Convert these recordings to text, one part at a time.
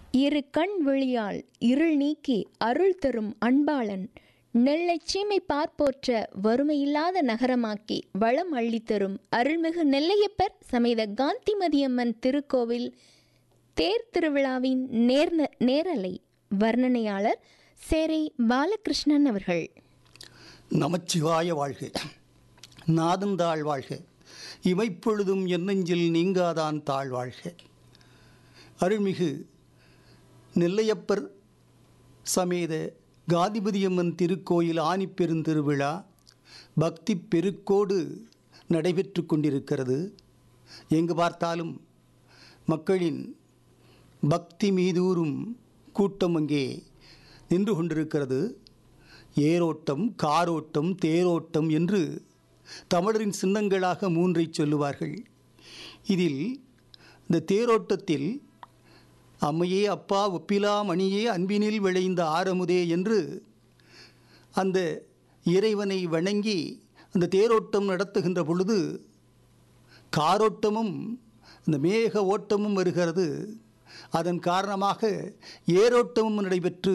இரு கண் விழியால் இருள் நீக்கி அருள் தரும் அன்பாளன் நெல்லை சீமை பார்ப்போற்ற வறுமையில்லாத நகரமாக்கி வளம் அள்ளித்தரும் அருள்மிகு நெல்லையப்பர் சமேத காந்திமதியம்மன் திருக்கோவில் தேர் திருவிழாவின் நேர்ன நேரலை வர்ணனையாளர் சேரை பாலகிருஷ்ணன் அவர்கள் நமச்சிவாய வாழ்க நாதந்தாள் வாழ்க இமைப்பொழுதும் என்னெஞ்சில் நீங்காதான் தாழ் வாழ்க அருள்மிகு நெல்லையப்பர் சமேத காதிபதியம்மன் திருக்கோயில் ஆணிப்பெருந்திருவிழா பக்தி பெருக்கோடு நடைபெற்று கொண்டிருக்கிறது எங்கு பார்த்தாலும் மக்களின் பக்தி மீதூறும் கூட்டம் அங்கே நின்று கொண்டிருக்கிறது ஏரோட்டம் காரோட்டம் தேரோட்டம் என்று தமிழரின் சின்னங்களாக மூன்றை சொல்லுவார்கள் இதில் இந்த தேரோட்டத்தில் அம்மையே அப்பா ஒப்பிலா மணியே அன்பினில் விளைந்த ஆரமுதே என்று அந்த இறைவனை வணங்கி அந்த தேரோட்டம் நடத்துகின்ற பொழுது காரோட்டமும் இந்த மேக ஓட்டமும் வருகிறது அதன் காரணமாக ஏரோட்டமும் நடைபெற்று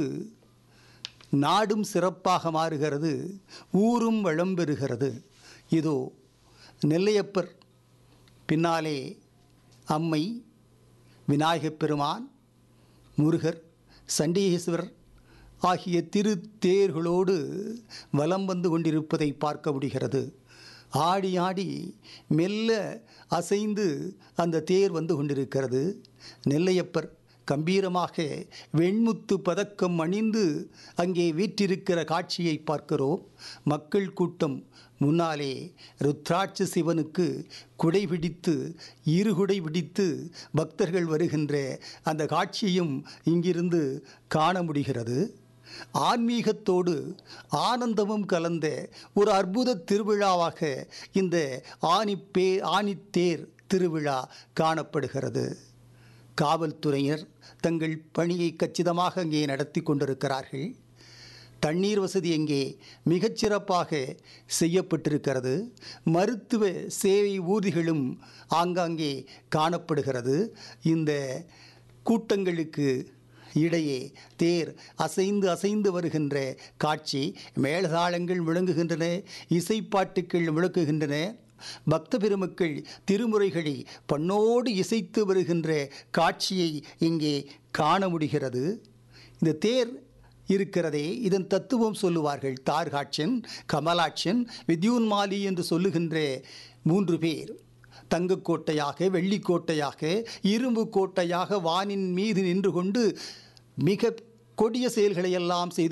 நாடும் சிறப்பாக மாறுகிறது ஊரும் வளம் பெறுகிறது இதோ நெல்லையப்பர் பின்னாலே அம்மை விநாயகப் பெருமான் முருகர் சண்டீகேஸ்வரர் ஆகிய திருத்தேர்களோடு வலம் வந்து கொண்டிருப்பதை பார்க்க முடிகிறது ஆடி ஆடி மெல்ல அசைந்து அந்த தேர் வந்து கொண்டிருக்கிறது நெல்லையப்பர் கம்பீரமாக வெண்முத்து பதக்கம் அணிந்து அங்கே வீற்றிருக்கிற காட்சியை பார்க்கிறோம் மக்கள் கூட்டம் முன்னாலே ருத்ராட்ச சிவனுக்கு குடை பிடித்து இருகுடை பிடித்து பக்தர்கள் வருகின்ற அந்த காட்சியும் இங்கிருந்து காண முடிகிறது ஆன்மீகத்தோடு ஆனந்தமும் கலந்த ஒரு அற்புத திருவிழாவாக இந்த ஆணிப்பே ஆணித்தேர் திருவிழா காணப்படுகிறது காவல்துறையினர் தங்கள் பணியை கச்சிதமாக அங்கே நடத்தி கொண்டிருக்கிறார்கள் தண்ணீர் வசதி அங்கே மிகச்சிறப்பாக செய்யப்பட்டிருக்கிறது மருத்துவ சேவை ஊர்திகளும் ஆங்காங்கே காணப்படுகிறது இந்த கூட்டங்களுக்கு இடையே தேர் அசைந்து அசைந்து வருகின்ற காட்சி மேலதாளங்கள் விளங்குகின்றன இசைப்பாட்டுக்கள் விளக்குகின்றன பக்த பெருமக்கள் திருமுறைகளை பண்ணோடு இசைத்து வருகின்ற காட்சியை இங்கே காண முடிகிறது இந்த தேர் இருக்கிறதே இதன் தத்துவம் சொல்லுவார்கள் தார்காட்சன் கமலாட்சன் வித்யூன்மாலி என்று சொல்லுகின்ற மூன்று பேர் தங்கக்கோட்டையாக வெள்ளிக்கோட்டையாக இரும்பு கோட்டையாக வானின் மீது நின்று கொண்டு மிக கொடிய செயல்களை எல்லாம் செய்து